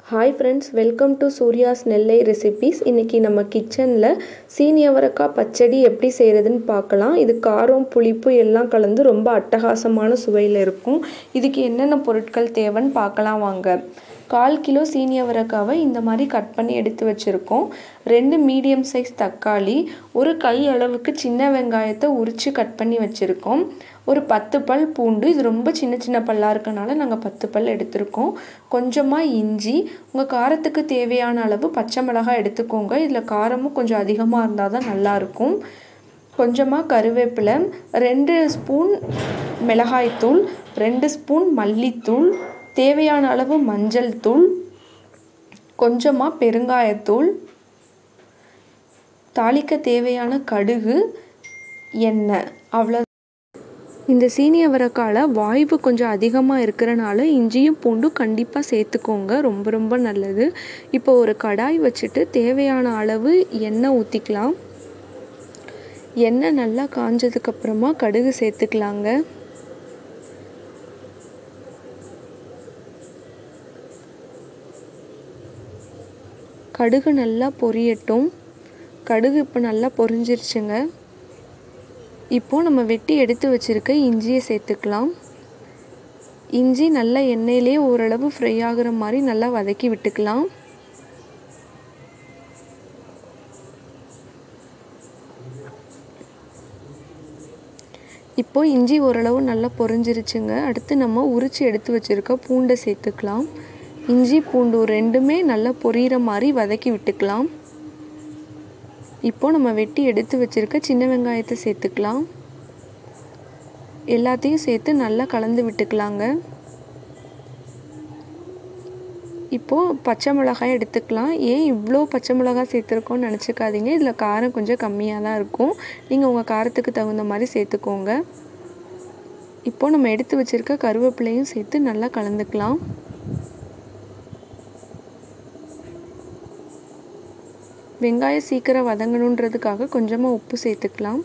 hi friends welcome to Surya's Nellai recipes இன்றைக்கி நம்ம கிச்சனில் சீனி அவரக்காய் பச்சடி எப்படி செய்கிறதுன்னு பார்க்கலாம் இது காரம் புளிப்பு எல்லாம் கலந்து ரொம்ப அட்டகாசமான சுவையில் இருக்கும் இதுக்கு என்னென்ன பொருட்கள் தேவைன்னு பார்க்கலாம் வாங்க கால் கிலோ சீனி அவரக்காவை இந்த மாதிரி கட் பண்ணி எடுத்து வச்சுருக்கோம் ரெண்டு மீடியம் சைஸ் தக்காளி ஒரு கை அளவுக்கு சின்ன வெங்காயத்தை உரித்து கட் பண்ணி வச்சுருக்கோம் ஒரு பத்து பல் பூண்டு இது ரொம்ப சின்ன சின்ன பல்லாக இருக்கனால நாங்கள் பத்து பல் எடுத்திருக்கோம் கொஞ்சமாக இஞ்சி உங்கள் காரத்துக்கு தேவையான அளவு பச்சை மிளகாய் எடுத்துக்கோங்க இதில் காரமும் கொஞ்சம் அதிகமாக இருந்தால் தான் நல்லாயிருக்கும் கொஞ்சமாக கருவேப்பிலை ரெண்டு ஸ்பூன் மிளகாய்த்தூள் ரெண்டு ஸ்பூன் மல்லித்தூள் தேவையான அளவு மஞ்சள் தூள் கொஞ்சமாக பெருங்காயத்தூள் தாளிக்க தேவையான கடுகு எண்ணெய் அவ்வளோ இந்த சீனி அவரைக்கால வாய்வு கொஞ்சம் அதிகமாக இருக்கிறனால இஞ்சியும் பூண்டும் கண்டிப்பாக சேர்த்துக்கோங்க ரொம்ப ரொம்ப நல்லது இப்போ ஒரு கடாய் வச்சுட்டு தேவையான அளவு எண்ணெய் ஊற்றிக்கலாம் எண்ணெய் நல்லா காஞ்சதுக்கப்புறமா கடுகு சேர்த்துக்கலாங்க கடுகு நல்லா பொரியட்டும் கடுகு இப்போ நல்லா பொரிஞ்சிருச்சுங்க இப்போது நம்ம வெட்டி எடுத்து வச்சுருக்க இஞ்சியை சேர்த்துக்கலாம் இஞ்சி நல்லா எண்ணெயிலே ஓரளவு ஃப்ரை ஆகுற மாதிரி நல்லா வதக்கி விட்டுக்கலாம் இப்போது இஞ்சி ஓரளவு நல்லா பொரிஞ்சிருச்சுங்க அடுத்து நம்ம உரித்து எடுத்து வச்சுருக்க பூண்டை சேர்த்துக்கலாம் இஞ்சி பூண்டு ரெண்டுமே நல்லா பொரியிற மாதிரி வதக்கி விட்டுக்கலாம் இப்போ நம்ம வெட்டி எடுத்து வச்சுருக்க சின்ன வெங்காயத்தை சேர்த்துக்கலாம் எல்லாத்தையும் சேர்த்து நல்லா கலந்து விட்டுக்கலாங்க இப்போது பச்சை மிளகாய் எடுத்துக்கலாம் ஏன் இவ்வளோ பச்சை மிளகாய் சேர்த்துருக்கோன்னு நினச்சிக்காதீங்க இதில் காரம் கொஞ்சம் கம்மியாக தான் இருக்கும் நீங்கள் உங்கள் காரத்துக்கு தகுந்த மாதிரி சேர்த்துக்கோங்க இப்போது நம்ம எடுத்து வச்சுருக்க கருவேப்பிலையும் சேர்த்து நல்லா கலந்துக்கலாம் வெங்காயம் சீக்கிரம் வதங்கணுன்றதுக்காக கொஞ்சமாக உப்பு சேர்த்துக்கலாம்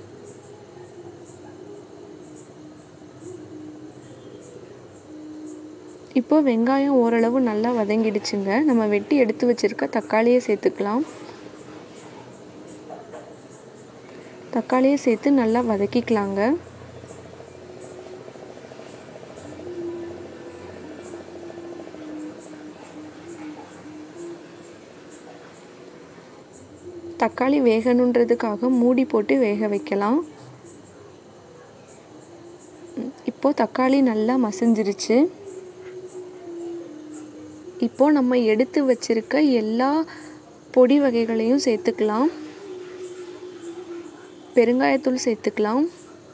இப்போ வெங்காயம் ஓரளவு நல்லா வதங்கிடுச்சுங்க நம்ம வெட்டி எடுத்து வச்சுருக்க தக்காளியை சேர்த்துக்கலாம் தக்காளியை சேர்த்து நல்லா வதக்கிக்கலாங்க தக்காளி வேகணுன்றதுக்காக மூடி போட்டு வேக வைக்கலாம் இப்போது தக்காளி நல்லா மசிஞ்சிருச்சு இப்போது நம்ம எடுத்து வச்சிருக்க எல்லா பொடி வகைகளையும் சேர்த்துக்கலாம் பெருங்காயத்தூள் சேர்த்துக்கலாம்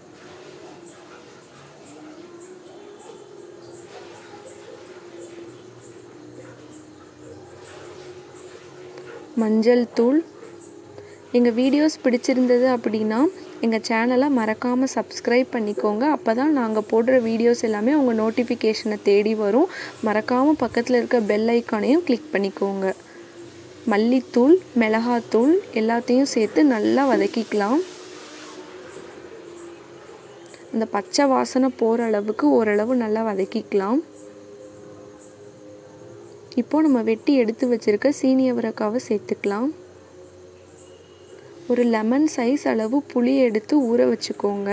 மஞ்சள் தூள் எங்கள் வீடியோஸ் பிடிச்சிருந்தது அப்படின்னா எங்கள் சேனலை மறக்காமல் சப்ஸ்கிரைப் பண்ணிக்கோங்க அப்போ தான் நாங்கள் போடுற வீடியோஸ் எல்லாமே உங்கள் நோட்டிஃபிகேஷனை தேடி வரும் மறக்காமல் பக்கத்தில் இருக்க பெல் ஐக்கானையும் கிளிக் பண்ணிக்கோங்க மல்லித்தூள் மிளகாத்தூள் எல்லாத்தையும் சேர்த்து நல்லா வதக்கிக்கலாம் அந்த பச்சை வாசனை போகிற அளவுக்கு ஓரளவு நல்லா வதக்கிக்கலாம் இப்போது நம்ம வெட்டி எடுத்து வச்சுருக்க சீனி அவரைக்காவை சேர்த்துக்கலாம் ஒரு லெமன் சைஸ் அளவு புளி எடுத்து ஊற வச்சுக்கோங்க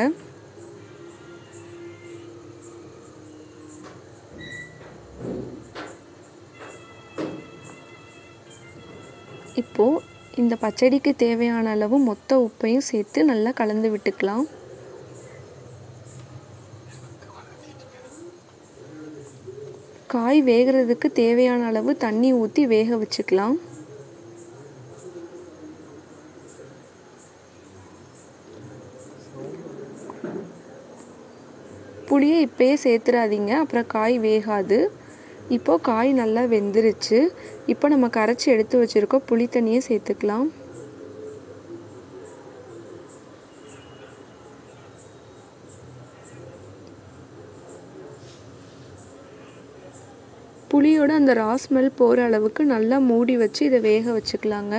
இப்போது இந்த பச்சடிக்கு தேவையான அளவு மொத்த உப்பையும் சேர்த்து நல்லா கலந்து விட்டுக்கலாம் காய் வேகிறதுக்கு தேவையான அளவு தண்ணி ஊற்றி வேக வச்சுக்கலாம் புளியை இப்போயே சேர்த்துறாதீங்க அப்புறம் காய் வேகாது இப்போது காய் நல்லா வெந்துருச்சு இப்போ நம்ம கரைச்சி எடுத்து வச்சுருக்கோம் புளி தண்ணியை சேர்த்துக்கலாம் புளியோட அந்த ரா ஸ்மெல் போகிற அளவுக்கு நல்லா மூடி வச்சு இதை வேக வச்சுக்கலாங்க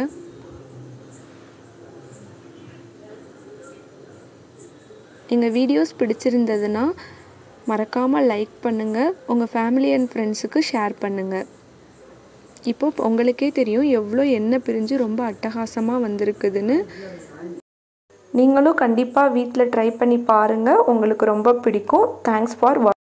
எங்கள் வீடியோஸ் பிடிச்சிருந்ததுன்னா மறக்காமல் லைக் பண்ணுங்கள் உங்கள் ஃபேமிலி அண்ட் ஃப்ரெண்ட்ஸுக்கு ஷேர் பண்ணுங்கள் இப்போ உங்களுக்கே தெரியும் எவ்வளோ எண்ணெய் பிரிஞ்சு ரொம்ப அட்டகாசமாக வந்திருக்குதுன்னு நீங்களும் கண்டிப்பாக வீட்டில் ட்ரை பண்ணி பாருங்கள் உங்களுக்கு ரொம்ப பிடிக்கும் தேங்க்ஸ் ஃபார் வா